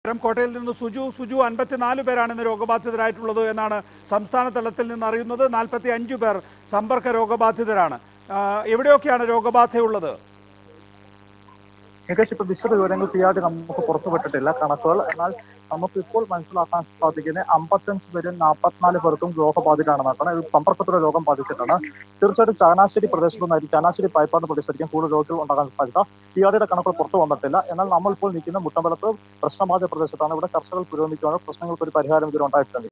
കോട്ടയിൽ നിന്ന് സുജു സുജു അൻപത്തിനാല് പേരാണ് ഇന്ന് രോഗബാധിതരായിട്ടുള്ളത് എന്നാണ് സംസ്ഥാന തലത്തിൽ നിന്ന് അറിയുന്നത് നാൽപ്പത്തി അഞ്ച് പേർ സമ്പർക്ക രോഗബാധിതരാണ് ആ, എവിടെയൊക്കെയാണ് രോഗബാധയുള്ളത് ഏകദേശം ഇപ്പൊ വിശദ വിവരങ്ങൾ തീയായിട്ട് നമുക്ക് പുറത്തുവിട്ടിട്ടില്ല കണക്കുകൾ എന്നാൽ നമുക്ക് ഇപ്പോൾ മനസ്സിലാക്കാൻ സാധിക്കുന്നത് അമ്പത്തഞ്ച് പേരും നാൽപ്പത്തിനാല് പേർക്കും രോഗബാധിതരാണെന്നാണ് ഇത് സമ്പർക്കത്തിലൂടെ രോഗം ബാധിച്ചിട്ടാണ് തീർച്ചയായിട്ടും ചങ്ങനാശ്ശേരി പ്രദേശത്തു നിന്നായിരിക്കും ചങ്ങനാശ്ശേരി പായ്പാട് പ്രദേശത്തായിരിക്കും കൂടുതൽ രോഗികൾ ഉണ്ടാകാൻ സാധ്യത തീയാടിയുടെ കണക്കുകൾ പുറത്തു വന്നിട്ടില്ല എന്നാൽ നമ്മൾ ഇപ്പോൾ നിൽക്കുന്ന മുട്ടമ്പലത്ത് പ്രശ്നബാധിത പ്രദേശത്താണ് ഇവിടെ ചർച്ചകൾ പുരോഗമിക്കുകയാണ് പ്രശ്നങ്ങൾക്ക് ഒരു പരിഹാരം ഇതിൽ ഉണ്ടായിട്ടുണ്ട്